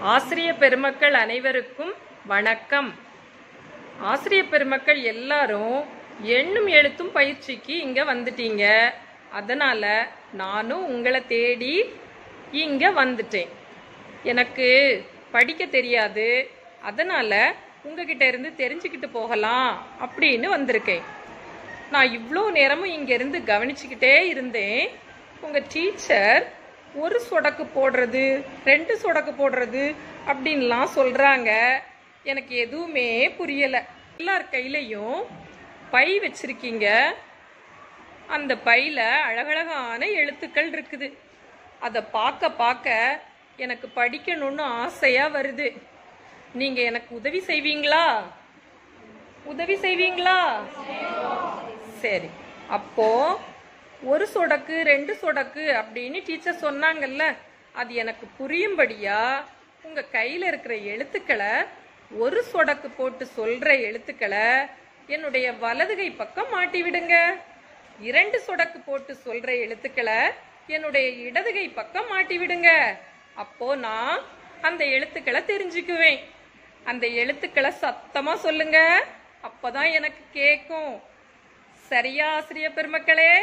ஆசிரிய பெருமக்கள் அனைவருக்கும் வணக்கம் ஆசிரிய பெருமக்கள் எல்லாரும் எண்ணும் எழுத்தும் பயிற்சிக்கு இங்க வந்துட்டீங்க அதனால நானும் உங்களை தேடி இங்க வந்துட்டேன் எனக்கு படிக்க தெரியாது அதனால உங்ககிட்ட இருந்து தெரிஞ்சுக்கிட்டு போகலாம் அப்படின்னு வந்திருக்கேன் நான் இவ்வளோ நேரமும் இங்கேருந்து கவனிச்சுக்கிட்டே இருந்தேன் உங்கள் டீச்சர் ஒரு சொடக்கு போடுறது ரெண்டு சொடக்கு போடுறது அப்படின்லாம் சொல்கிறாங்க எனக்கு எதுவுமே புரியலை எல்லார் கையிலையும் பை வச்சிருக்கீங்க அந்த பையில அழகழகான எழுத்துக்கள் இருக்குது அதை பார்க்க பார்க்க எனக்கு படிக்கணும்னு ஆசையாக வருது நீங்கள் எனக்கு உதவி செய்வீங்களா உதவி செய்வீங்களா சரி அப்போ ஒரு சொடக்கு ரெண்டு சொடக்கு அப்படின்னு டீச்சர் சொன்னாங்கல்ல அது எனக்கு புரியும்படியா உங்க கையில இருக்கிற எழுத்துக்களை ஒரு சொடக்கு போட்டு சொல்ற எழுத்துக்களை என்னுடைய வலதுகை பக்கம் மாட்டி விடுங்க இரண்டு சொடக்கு போட்டு சொல்ற எழுத்துக்களை என்னுடைய இடதுகை பக்கம் மாட்டி விடுங்க அப்போ நான் அந்த எழுத்துக்களை தெரிஞ்சுக்குவேன் அந்த எழுத்துக்களை சத்தமா சொல்லுங்க அப்பதான் எனக்கு கேட்கும் சரியா ஆசிரிய பெருமக்களே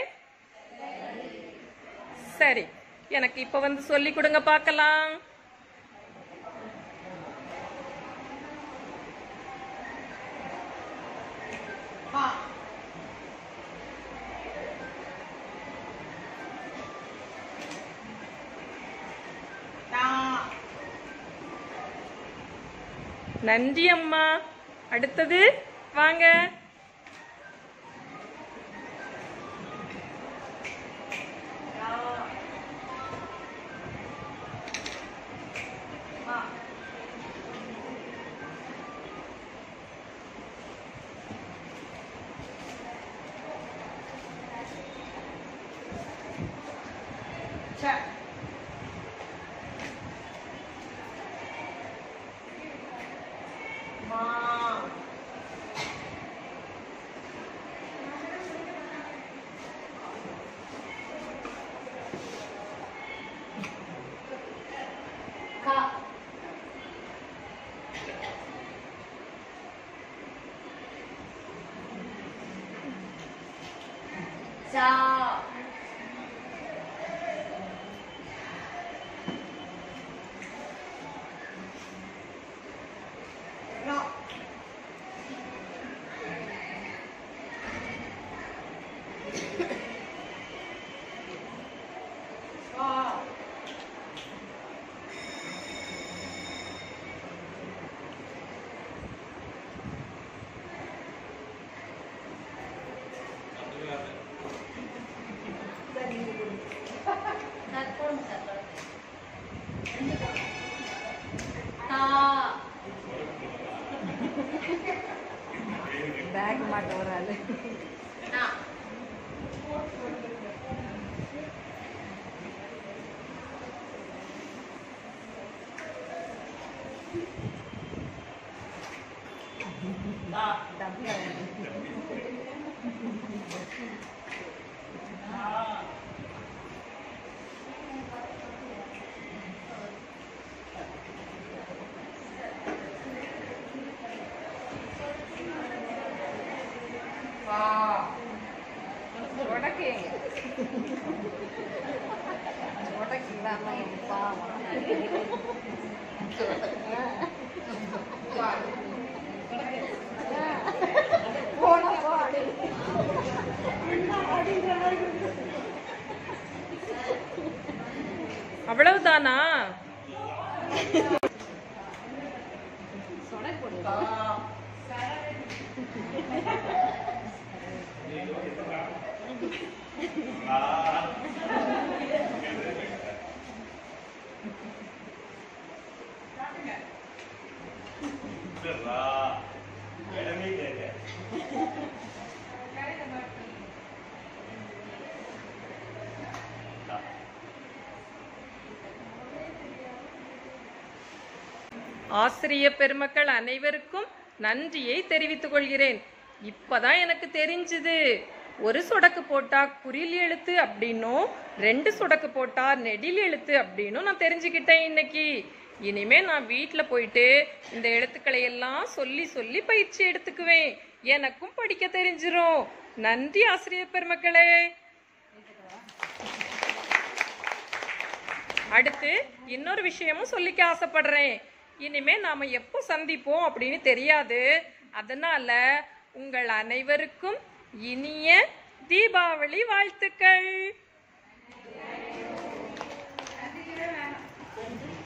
சரி எனக்கு இப்ப வந்து சொல்லி கொடுங்க பார்க்கலாம் நன்றி அம்மா அடுத்தது வாங்க 자, 사건 사건. 다. பேக் மாட்ட ஒரு ஆளு 나. சொடக்கு எங்க சொடக்கு இல்லாம எங்க பாவம் போன பாடு அவ்வளவுதானா ஆசிரிய பெருமக்கள் அனைவருக்கும் நன்றியை தெரிவித்துக் கொள்கிறேன் இப்பதான் எனக்கு தெரிஞ்சுது ஒரு சொடக்கு போட்டா குறில் எழுத்து அப்படின்னும் ரெண்டு சொடக்கு போட்டா நெடில் எழுத்து அப்படின்னும் நான் தெரிஞ்சுக்கிட்டேன் இன்னைக்கு இனிமே நான் வீட்டில் போயிட்டு இந்த எழுத்துக்களை எல்லாம் சொல்லி சொல்லி பயிற்சி எடுத்துக்குவேன் எனக்கும் படிக்க தெரிஞ்சிரும் நன்றி ஆசிரியர் பெருமக்களே அடுத்து இன்னொரு விஷயமும் சொல்லிக்க ஆசைப்படுறேன் இனிமே நாம எப்போ சந்திப்போம் அப்படின்னு தெரியாது அதனால உங்கள் அனைவருக்கும் இனிய தீபாவளி வாழ்த்துக்கள்